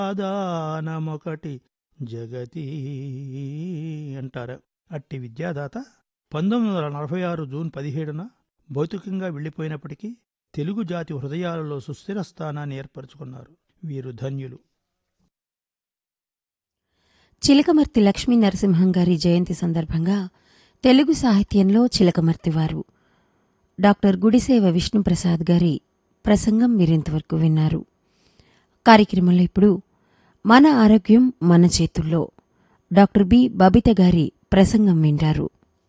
దానమొకటి జగతి అంటారు అట్టి విద్యాదాత పంతొమ్మిది వందల నలభై ఆరు జూన్ పదిహేడున భౌతికంగా వెళ్ళిపోయినప్పటికీ తెలుగు జాతి హృదయాలలో సుస్థిర స్థానాన్ని ఏర్పరచుకున్నారు వీరు ధన్యులు చిలకమర్తి లక్ష్మీ నరసింహం గారి జయంతి సందర్భంగా తెలుగు సాహిత్యంలో చిలకమర్తి వారు డాక్టర్ గుడిసేవ విష్ణుప్రసాద్ గారి ప్రసంగం మీరింతవరకు విన్నారు కార్యక్రమంలో ఇప్పుడు మన ఆరోగ్యం మన చేతుల్లో డాక్టర్ బి బబిత గారి ప్రసంగం వింటారు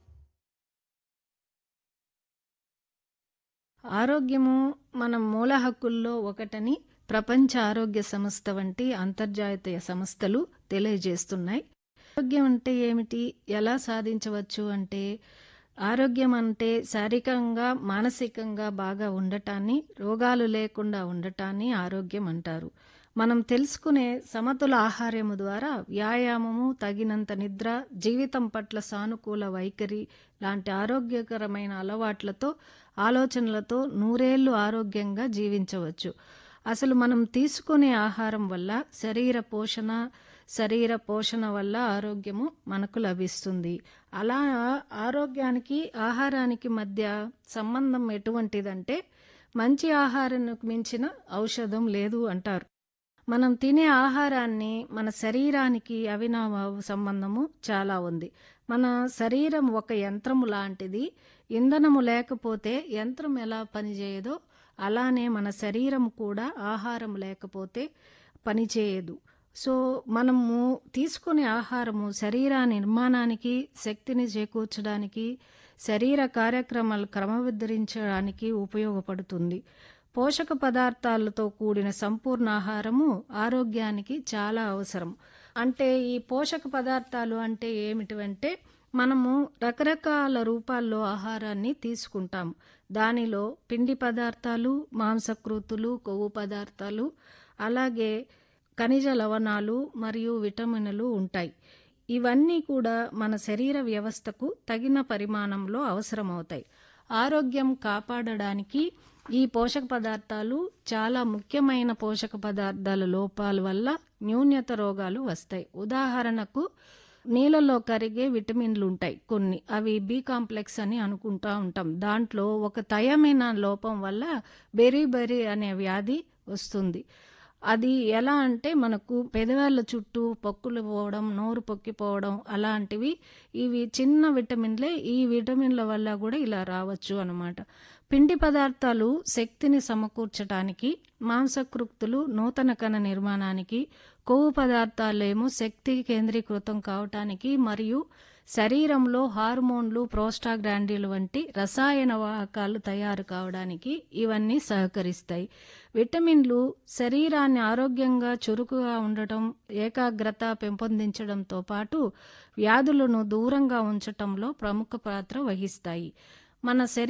ఆరోగ్యము మన మూల హక్కుల్లో ఒకటని ప్రపంచ ఆరోగ్య సంస్థ వంటి అంతర్జాతీయ సంస్థలు తెలియజేస్తున్నాయి ఆరోగ్యం అంటే ఏమిటి ఎలా సాధించవచ్చు అంటే ఆరోగ్యం అంటే శారీరకంగా మానసికంగా బాగా ఉండటాన్ని రోగాలు లేకుండా ఉండటాన్ని ఆరోగ్యం అంటారు మనం తెలుసుకునే సమతుల ఆహారము ద్వారా వ్యాయామము తగినంత నిద్ర జీవితం పట్ల సానుకూల వైఖరి లాంటి ఆరోగ్యకరమైన అలవాట్లతో ఆలోచనలతో నూరేళ్లు ఆరోగ్యంగా జీవించవచ్చు అసలు మనం తీసుకునే ఆహారం వల్ల శరీర పోషణ శరీర పోషణ వల్ల ఆరోగ్యము మనకు లభిస్తుంది అలా ఆరోగ్యానికి ఆహారానికి మధ్య సంబంధం ఎటువంటిదంటే మంచి ఆహారానికి మించిన ఔషధం లేదు అంటారు మనం తినే ఆహారాన్ని మన శరీరానికి అవినావ సంబంధము చాలా ఉంది మన శరీరం ఒక యంత్రము లాంటిది ఇంధనము లేకపోతే యంత్రం ఎలా పనిచేయదో అలానే మన శరీరం కూడా ఆహారం లేకపోతే పనిచేయదు సో మనము తీసుకునే ఆహారము శరీర నిర్మాణానికి శక్తిని చేకూర్చడానికి శరీర కార్యక్రమాలు క్రమబద్ధరించడానికి ఉపయోగపడుతుంది పోషక పదార్థాలతో కూడిన సంపూర్ణ ఆహారము ఆరోగ్యానికి చాలా అవసరం అంటే ఈ పోషక పదార్థాలు అంటే ఏమిటివంటే మనము రకరకాల రూపాల్లో ఆహారాన్ని తీసుకుంటాం దానిలో పిండి పదార్థాలు మాంసకృతులు కొవ్వు పదార్థాలు అలాగే ఖనిజ లవణాలు మరియు విటమిన్లు ఉంటాయి ఇవన్నీ కూడా మన శరీర వ్యవస్థకు తగిన పరిమాణంలో అవసరమవుతాయి ఆరోగ్యం కాపాడడానికి ఈ పోషక పదార్థాలు చాలా ముఖ్యమైన పోషక పదార్థాల లోపాల వల్ల న్యూన్యత రోగాలు వస్తాయి ఉదాహరణకు నీళ్ళలో కరిగే విటమిన్లు ఉంటాయి కొన్ని అవి బి కాంప్లెక్స్ అని అనుకుంటా ఉంటాం దాంట్లో ఒక తయమైన లోపం వల్ల బెరీ బెరీ అనే వ్యాధి వస్తుంది అది ఎలా అంటే మనకు పెదవాళ్ళ చుట్టూ పొక్కులు పోవడం నోరు పొక్కిపోవడం అలాంటివి ఇవి చిన్న విటమిన్లే ఈ విటమిన్ల వల్ల కూడా ఇలా రావచ్చు అనమాట పిండి పదార్థాలు శక్తిని సమకూర్చడానికి మాంసకృక్తులు నూతన కణ నిర్మాణానికి కొవ్వు పదార్థాలేమో శక్తి కేంద్రీకృతం కావటానికి మరియు శరీరంలో హార్మోన్లు ప్రోస్టాగ్రాండిలు వంటి రసాయన వాహకాలు తయారు కావడానికి ఇవన్నీ సహకరిస్తాయి విటమిన్లు శరీరాన్ని ఆరోగ్యంగా చురుకుగా ఉండటం ఏకాగ్రత పెంపొందించడంతో పాటు వ్యాధులను దూరంగా ఉంచటంలో ప్రముఖ పాత్ర వహిస్తాయి మన శరీర